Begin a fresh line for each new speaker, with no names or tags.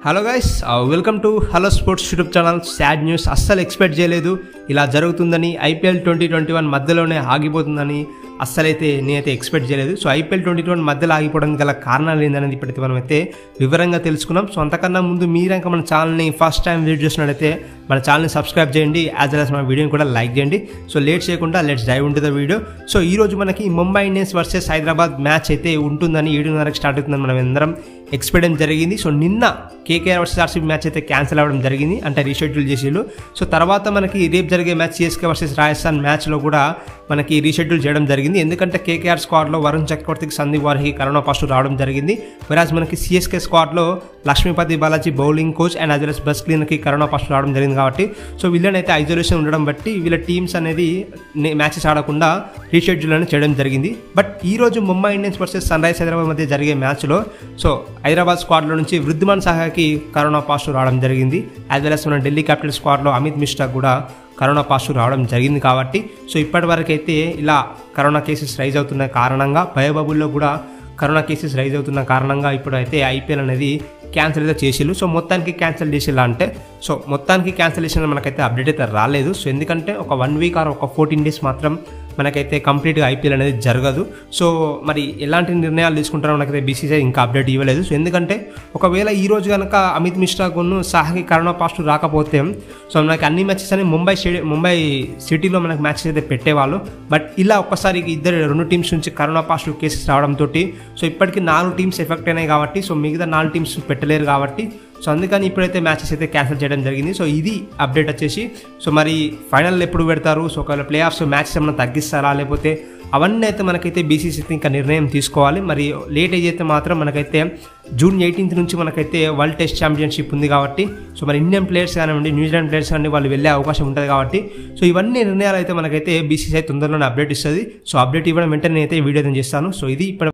hello guys welcome to hello sports YouTube channel sad news అస్సలు expect చేయలేదు ఇలా జరుగుతుందని ఐపీఎల్ ట్వంటీ ట్వంటీ వన్ మధ్యలోనే ఆగిపోతుందని అస్సలైతే నేనైతే ఎక్స్పెక్ట్ చేయలేదు సో ఐపీఎల్ ట్వంటీ ట్వంటీ మధ్యలో ఆగిపోవడానికి గల కారణాలు ఏందనేది ఇప్పటికీ మనం అయితే వివరంగా తెలుసుకున్నాం సో అంతకన్నా ముందు మీరంక మన ఛానల్ని ఫస్ట్ టైం విజిట్ చేసినట్లయితే మన ఛానల్ని సబ్స్క్రైబ్ చేయండి యాజ్ వెల్ as మన వీడియోని కూడా లైక్ చేయండి సో లేట్ చేయకుండా let's dive into the video so ఈ రోజు మనకి Mumbai Indians versus Hyderabad match అయితే ఉంటుందని ఏడున్నరకు స్టార్ట్ అవుతుందని మనం అందరం ఎక్స్పెక్ట్ చేయడం జరిగింది సో నిన్న కేకేఆర్ వర్సెస్ ఆర్సీబీ మ్యాచ్ అయితే క్యాన్సిల్ అవ్వడం జరిగింది అంటే రీషెడ్యూల్ చేసేళ్ళు సో తర్వాత మనకి రేపు జరిగే మ్యాచ్ సిఎస్కే వర్సెస్ రాజస్థాన్ మ్యాచ్లో కూడా మనకి రీషెడ్యూల్ చేయడం జరిగింది ఎందుకంటే కేకేఆర్ స్క్వాడ్లో వరుణ్ చక్రవర్తికి సందీప్ వారికి కరోనా పాజిటివ్ రావడం జరిగింది వెరాజ్ మనకి సిఎస్కే స్క్వాడ్లో Lakshmipathy Balaji bowling coach and అజలస్ బస్ క్లీన్కి కరోనా పాజిటివ్ రావడం జరిగింది కాబట్టి సో వీళ్ళనైతే ఐసోలేషన్ ఉండడం బట్టి వీళ్ళ టీమ్స్ అనేది మ్యాచెస్ ఆడకుండా రీషెడ్యూల్ అనేది చేయడం జరిగింది బట్ ఈ రోజు Mumbai Indians versus Sunrise Hyderabad మధ్య జరిగే మ్యాచ్లో సో హైదరాబాద్ స్క్వాడ్లో నుంచి వృద్ధిమాన్ సాహాకి కరోనా పాజిటివ్ రావడం జరిగింది యాజ్ వెల్ అస్ మన ఢిల్లీ క్యాపిటల్ స్క్వాడ్లో అమిత్ మిశ్రా కూడా కరోనా పాజిటివ్ రావడం జరిగింది కాబట్టి సో ఇప్పటి వరకు అయితే ఇలా కరోనా కేసెస్ రైజ్ అవుతున్న కారణంగా భయబాబుల్లో కూడా కరోనా కేసెస్ రైజ్ అవుతున్న కారణంగా ఇప్పుడు అయితే ఐపీఎల్ అనేది క్యాన్సిల్ అయితే చేసిళ్ళు సో మొత్తానికి క్యాన్సిల్ చేసిల్లా అంటే సో మొత్తానికి క్యాన్సిలేషన్ మనకైతే అప్డేట్ అయితే రాలేదు సో ఎందుకంటే ఒక వన్ వీక్ ఆర్ ఒక ఫోర్టీన్ డేస్ మాత్రం మనకైతే కంప్లీట్గా ఐపీఎల్ అనేది జరగదు సో మరి ఎలాంటి నిర్ణయాలు తీసుకుంటారో మనకైతే బీసీసీఐ ఇంకా అప్డేట్ ఇవ్వలేదు సో ఎందుకంటే ఒకవేళ ఈ రోజు కనుక అమిత్ మిశ్రా గున్ను సాహకి కరోనా పాజిటివ్ రాకపోతే సో మనకి అన్ని మ్యాచెస్ అని ముంబై స్టేడియం ముంబై సిటీలో మనకి మ్యాచెస్ అయితే పెట్టేవాళ్ళు బట్ ఇలా ఒక్కసారి ఇద్దరు రెండు టీమ్స్ నుంచి కరోనా పాజిటివ్ కేసెస్ రావడంతో సో ఇప్పటికి నాలుగు టీమ్స్ ఎఫెక్ట్ అయినాయి కాబట్టి సో మిగతా నాలుగు టీమ్స్ పెట్టలేరు కాబట్టి సో అందుకని ఇప్పుడైతే మ్యాచెస్ అయితే క్యాన్సిల్ చేయడం జరిగింది సో ఇది అప్డేట్ వచ్చేసి సో మరి ఫైనల్ ఎప్పుడు పెడతారు సో ఒకవేళ ప్లే ఆఫ్స్ మ్యాచెస్ ఏమైనా తగ్గిస్తారా లేకపోతే అవన్నీ అయితే మనకైతే బీసీసీ అయితే ఇంకా నిర్ణయం తీసుకోవాలి మరి లేట్ ఏజ్ అయితే మాత్రం మనకైతే జూన్ ఎయిటీన్త్ నుంచి మనకైతే వరల్డ్ టెస్ట్ ఛాంపియన్షిప్ ఉంది కాబట్టి సో మరి ఇండియన్ ప్లేయర్స్ కానివ్వండి న్యూజిలాండ్ ప్లేయర్స్ కానివ్వండి వాళ్ళు వెళ్ళే అవకాశం ఉంటుంది కాబట్టి సో ఇవన్నీ నిర్ణయాలు అయితే మనకైతే బీసీసీ తొందరలోనే అప్డేట్ ఇస్తుంది సో అప్డేట్ ఇవ్వడం వెంటనే అయితే వీడియో చేస్తాను సో ఇది ఇప్పుడు